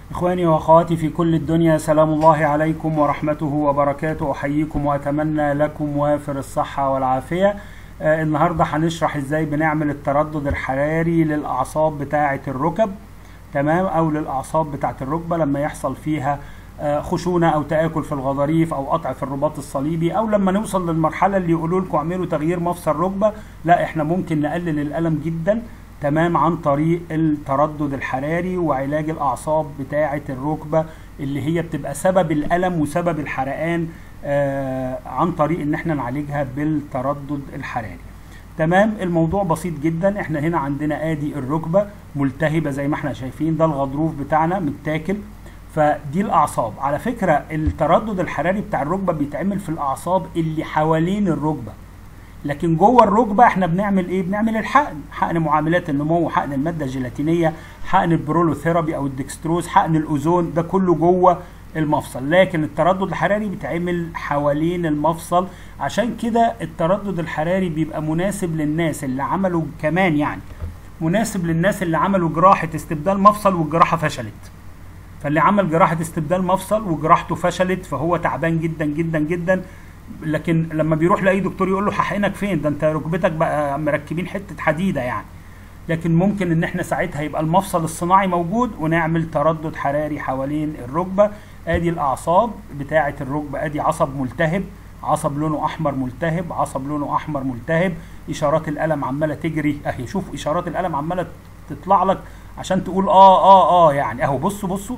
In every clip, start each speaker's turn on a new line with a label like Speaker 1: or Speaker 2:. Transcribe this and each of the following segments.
Speaker 1: إخواني وأخواتي في كل الدنيا سلام الله عليكم ورحمته وبركاته أحييكم وأتمنى لكم وافر الصحة والعافية آه النهاردة هنشرح إزاي بنعمل التردد الحراري للأعصاب بتاعة الركب تمام أو للأعصاب بتاعة الركبة لما يحصل فيها آه خشونة أو تآكل في الغضاريف أو قطع في الرباط الصليبي أو لما نوصل للمرحلة اللي يقولوا لكم اعملوا تغيير مفصل ركبة لا إحنا ممكن نقلل الألم جدا تمام عن طريق التردد الحراري وعلاج الاعصاب بتاعه الركبه اللي هي بتبقى سبب الالم وسبب الحرقان آه عن طريق ان احنا نعالجها بالتردد الحراري تمام الموضوع بسيط جدا احنا هنا عندنا ادي الركبه ملتهبه زي ما احنا شايفين ده الغضروف بتاعنا متاكل فدي الاعصاب على فكره التردد الحراري بتاع الركبه بيتعمل في الاعصاب اللي حوالين الركبه لكن جوه الركبه احنا بنعمل ايه بنعمل الحقن حقن معاملات النمو حقن الماده الجيلاتينيه حقن البرولوثيرابي او الدكستروز حقن الاوزون ده كله جوه المفصل لكن التردد الحراري بيتعمل حوالين المفصل عشان كده التردد الحراري بيبقى مناسب للناس اللي عملوا كمان يعني مناسب للناس اللي عملوا جراحه استبدال مفصل والجراحه فشلت فاللي عمل جراحه استبدال مفصل وجراحته فشلت فهو تعبان جدا جدا جدا لكن لما بيروح لاي دكتور يقول له هحقنك فين ده انت ركبتك بقى مركبين حته حديده يعني لكن ممكن ان احنا ساعتها يبقى المفصل الصناعي موجود ونعمل تردد حراري حوالين الركبه ادي الاعصاب بتاعه الركبه ادي عصب ملتهب عصب لونه احمر ملتهب عصب لونه احمر ملتهب اشارات الالم عماله تجري اهي شوف اشارات الالم عماله تطلع لك عشان تقول اه اه اه يعني اهو بصوا بصوا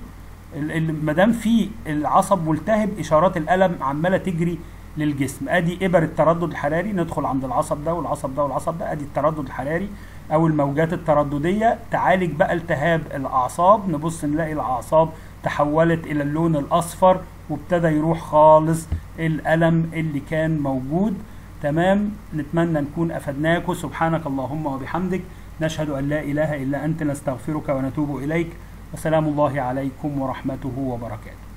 Speaker 1: ما دام في العصب ملتهب اشارات الالم عماله تجري للجسم ادي ابر التردد الحراري ندخل عند العصب ده والعصب ده والعصب ده ادي التردد الحراري او الموجات التردديه تعالج بقى التهاب الاعصاب نبص نلاقي الاعصاب تحولت الى اللون الاصفر وابتدى يروح خالص الالم اللي كان موجود تمام نتمنى نكون افدناكم سبحانك اللهم وبحمدك نشهد ان لا اله الا انت نستغفرك ونتوب اليك وسلام الله عليكم ورحمته وبركاته